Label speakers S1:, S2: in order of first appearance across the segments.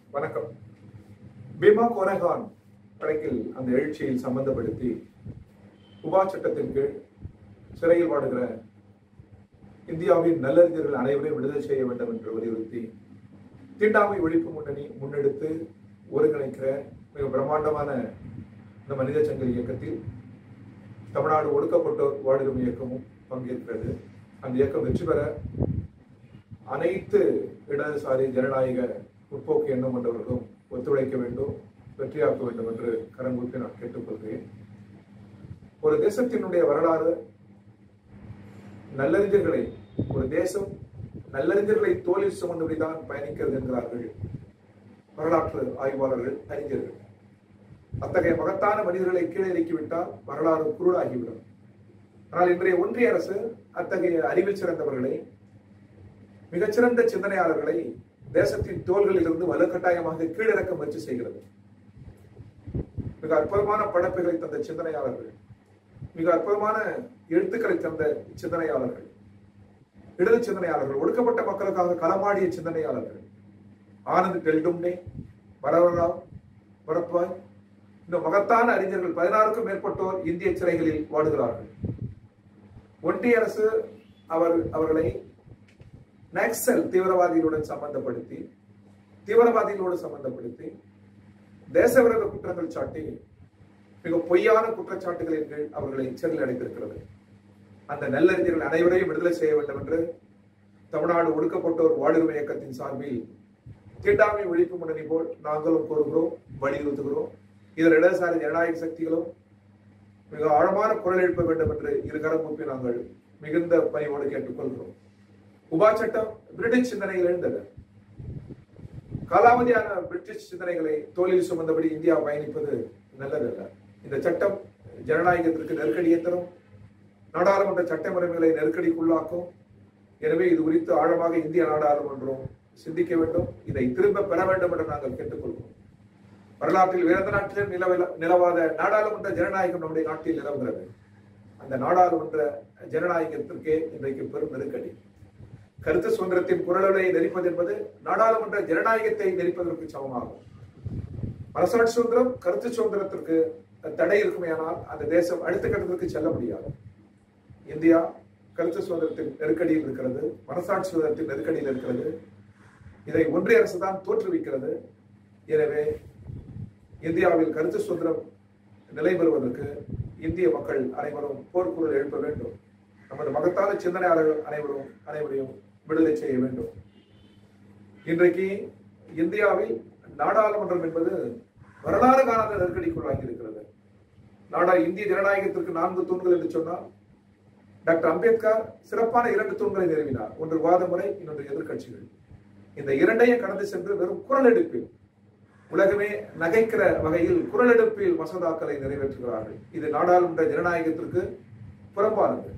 S1: வணக்கம் பீமா கோனகான் வழக்கில் அந்த எழுச்சியில் சம்பந்தப்படுத்தி உபா சட்டத்தின் கீழ் சிறையில் வாடுகிற இந்தியாவின் நல்லறிஞர்கள் அனைவரையும் விடுதலை செய்ய வேண்டும் என்று வலியுறுத்தி தீண்டாமை ஒழிப்பு முன்னணி முன்னெடுத்து ஒருங்கிணைக்கிற மிக பிரம்மாண்டமான இந்த மனித சங்கிலி இயக்கத்தில் தமிழ்நாடு ஒடுக்கப்பட்டோர் வாழும் இயக்கமும் பங்கேற்கிறது அந்த இயக்கம் வெற்றி பெற அனைத்து இடதுசாரி ஜனநாயக முற்போக்கு எண்ணம் கொண்டவர்களும் ஒத்துழைக்க வேண்டும் வெற்றியாக்க வேண்டும் என்று கரங்கூப்பி நான் கேட்டுக்கொள்கிறேன் ஒரு தேசத்தினுடைய வரலாறு நல்லறிஞர்களை ஒரு தேசம் நல்லறிஞர்களை தோளில் சுமந்தபடிதான் பயணிக்கிறது என்கிறார்கள் வரலாற்று ஆய்வாளர்கள் அறிஞர்கள் அத்தகைய மகத்தான மனிதர்களை கீழே இறக்கிவிட்டால் வரலாறு குருடாகிவிடும் ஆனால் இன்றைய ஒன்றிய அரசு அத்தகைய அறிவில் சிறந்தவர்களை மிகச்சிறந்த சிந்தனையாளர்களை தேசத்தின் தோள்களில் இருந்து வலுக்கட்டாயமாக கீழிறக்க முயற்சி செய்கிறது மிக அற்புதமான படைப்புகளை தந்த சிந்தனையாளர்கள் மிக அற்புதமான எழுத்துக்களை தந்த சிந்தனையாளர்கள் இடது சிந்தனையாளர்கள் ஒடுக்கப்பட்ட மக்களுக்காக களமாடிய சிந்தனையாளர்கள் ஆனந்த் டெல்டும்னே வரவராவ் வரத்வாய் இந்த மகத்தான அறிஞர்கள் பதினாறுக்கும் மேற்பட்டோர் இந்திய சிறைகளில் வாடுகிறார்கள் ஒன்றிய அரசு அவர் அவர்களை நக்சல் தீவிரவாதிகளுடன் சம்பந்தப்படுத்தி தீவிரவாதிகளோடு சம்பந்தப்படுத்தி தேசவிரோத குற்றங்கள் சாட்டி மிக பொய்யான குற்றச்சாட்டுகளின் கீழ் அவர்களை சிறையில் அடைத்திருக்கிறது அந்த நல்லறிஞர்கள் அனைவரையும் விடுதலை செய்ய வேண்டும் என்று தமிழ்நாடு ஒடுக்கப்பட்டோர் வாடுரிமை இயக்கத்தின் சார்பில் தீண்டாமை ஒழிப்பு முன்னணி போல் நாங்களும் கோருகிறோம் வலியுறுத்துகிறோம் இதில் இடதுசாரி ஜனநாயக சக்திகளும் மிக ஆழமான குரல் எழுப்ப வேண்டும் என்று இருகரம் கூப்பி நாங்கள் மிகுந்த பணிவோடு கேட்டுக்கொள்கிறோம் உபா சட்டம் பிரிட்டிஷ் சிந்தனையில் எழுந்தது காலாவதியான பிரிட்டிஷ் சிந்தனைகளை தோளில் சுமந்தபடி இந்தியா பயணிப்பது நல்லதல்ல இந்த சட்டம் ஜனநாயகத்திற்கு நெருக்கடியை தரும் நாடாளுமன்ற சட்ட முறைமைகளை நெருக்கடிக்குள்ளாக்கும் எனவே இது குறித்து ஆழமாக இந்திய நாடாளுமன்றம் சிந்திக்க வேண்டும் இதை திரும்ப பெற வேண்டும் என்று நாங்கள் கேட்டுக்கொள்கிறோம் வரலாற்றில் வேறெந்த நாட்டிலும் நிலவ நிலவாத நாடாளுமன்ற ஜனநாயகம் நம்முடைய நாட்டில் நிலவுகிறது அந்த நாடாளுமன்ற ஜனநாயகத்திற்கே இன்றைக்கு பெரும் நெருக்கடி கருத்து சுதந்திரத்தின் குரல்களை நெறிப்பது என்பது நாடாளுமன்ற ஜனநாயகத்தை நெறிப்பதற்கு சமமாகும் அரசாட்சி சுதந்திரம் கருத்து சுதந்திரத்திற்கு தடை இருக்குமேயானால் அந்த தேசம் அடுத்த கட்டத்திற்கு செல்ல முடியாது இந்தியா கருத்து சுதந்திரத்தின் நெருக்கடியில் இருக்கிறது மனசாட்சி சுதந்திரத்தின் நெருக்கடியில் இருக்கிறது இதை ஒன்றிய அரசு தான் தோற்றுவிக்கிறது எனவே இந்தியாவில் கருத்து சுதந்திரம் நிலை பெறுவதற்கு இந்திய மக்கள் அனைவரும் போர்க்குரல் எழுப்ப வேண்டும் நமது மகத்தான சிந்தனையாளர்கள் அனைவரும் அனைவரையும் விடுதலை செய்ய வேண்டும் இன்றைக்கு இந்தியாவில் நாடாளுமன்றம் என்பது வரலாறு காணாத நெருக்கடிக்குள்ளாகி இருக்கிறது நாடா இந்திய ஜனநாயகத்திற்கு நான்கு தூண்கள் என்று சொன்னால் டாக்டர் அம்பேத்கர் சிறப்பான இரண்டு தூண்களை நிறுவினார் ஒன்று வாத முறை இன்னொன்று எதிர்கட்சிகள் இந்த இரண்டையும் கடந்து சென்று வெறும் குரல் எடுப்பில் உலகமே நகைக்கிற வகையில் குரல் எடுப்பில் மசோதாக்களை நிறைவேற்றுகிறார்கள் இது நாடாளுமன்ற ஜனநாயகத்திற்கு புறம்பானது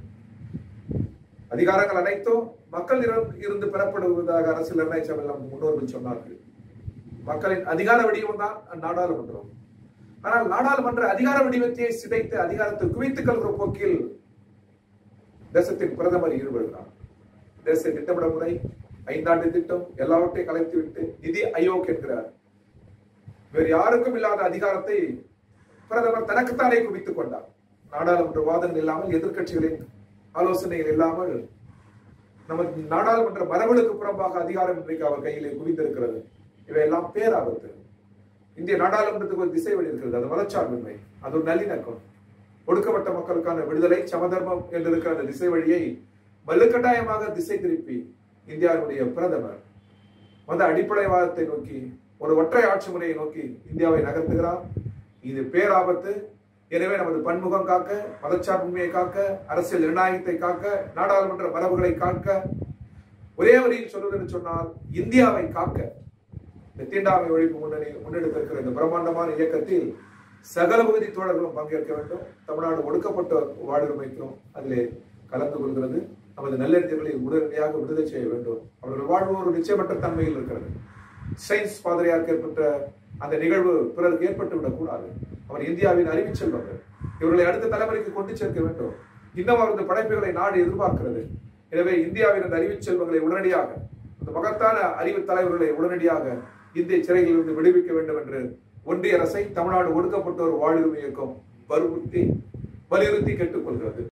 S1: அதிகாரங்கள் அனைத்தும் மக்கள் இருந்து பெறப்படுவதாக அரசியல் நிர்ணய சபையில் நமக்கு முன்னோர்கள் சொன்னார்கள் மக்களின் அதிகார வடிவம் தான் நாடாளுமன்றம் ஆனால் நாடாளுமன்ற அதிகார வடிவத்தையே சிதைத்து அதிகாரத்தை குவித்துக் கொள்கிற போக்கில் தேசத்தின் பிரதமர் ஈடுபடுகிறார் தேச திட்டமிட முறை ஐந்தாண்டு திட்டம் எல்லாவற்றையும் கலைத்து விட்டு நிதி ஆயோக் என்கிறார் வேறு யாருக்கும் இல்லாத அதிகாரத்தை பிரதமர் தனக்குத்தானே குவித்துக் கொண்டார் நாடாளுமன்ற வாதங்கள் இல்லாமல் எதிர்கட்சிகளின் ஆலோசனைகள் இல்லாமல் நமது நாடாளுமன்ற மரபுகளுக்கு புறம்பாக அதிகாரம் இன்றைக்கு அவர் கையிலே குவிந்திருக்கிறது இவையெல்லாம் பேராபத்து இந்திய நாடாளுமன்றத்துக்கு ஒரு திசை வழி இருக்கிறது அது மதச்சார்பின்மை அது ஒரு நல்லிணக்கம் ஒடுக்கப்பட்ட மக்களுக்கான விடுதலை சமதர்மம் என்று இருக்கிற அந்த திசை வழியை வலுக்கட்டாயமாக திசை திருப்பி இந்தியாவுடைய பிரதமர் மத அடிப்படைவாதத்தை நோக்கி ஒரு ஒற்றை ஆட்சி முறையை நோக்கி இந்தியாவை நகர்த்துகிறார் இது பேராபத்து எனவே நமது பன்முகம் காக்க மதச்சார்பின்மையை காக்க அரசியல் ஜனநாயகத்தை காக்க நாடாளுமன்ற மரபுகளை காக்க ஒரே வரியில் சொல்வதென்று சொன்னால் இந்தியாவை காக்க இந்த தீண்டாமை ஒழிப்பு முன்னணி முன்னெடுத்திருக்கிற இந்த பிரம்மாண்டமான இயக்கத்தில் சகல பகுதி தோழர்களும் பங்கேற்க வேண்டும் தமிழ்நாடு ஒடுக்கப்பட்ட வாடுரிமைக்கும் அதிலே கலந்து கொள்கிறது நமது நல்லறிஞர்களை உடனடியாக விடுதலை செய்ய வேண்டும் அவர்கள் வாழ்வு ஒரு நிச்சயமற்ற தன்மையில் இருக்கிறது சயின்ஸ் பாதிரியாருக்கு ஏற்பட்ட அந்த நிகழ்வு பிறருக்கு ஏற்பட்டு விடக்கூடாது அவர் இந்தியாவின் அறிவு செல்வர்கள் இவர்களை அடுத்த தலைமுறைக்கு கொண்டு சேர்க்க வேண்டும் இன்னும் அவரது படைப்புகளை நாடு எதிர்பார்க்கிறது எனவே இந்தியாவின் அந்த அறிவு செல்வங்களை உடனடியாக அந்த மகத்தான அறிவு தலைவர்களை உடனடியாக இந்திய சிறைகளிலிருந்து விடுவிக்க வேண்டும் என்று ஒன்றிய அரசை தமிழ்நாடு ஒடுக்கப்பட்டோர் வாழ்வுரிமை இயக்கம் வற்புறுத்தி வலியுறுத்தி கேட்டுக்கொள்கிறது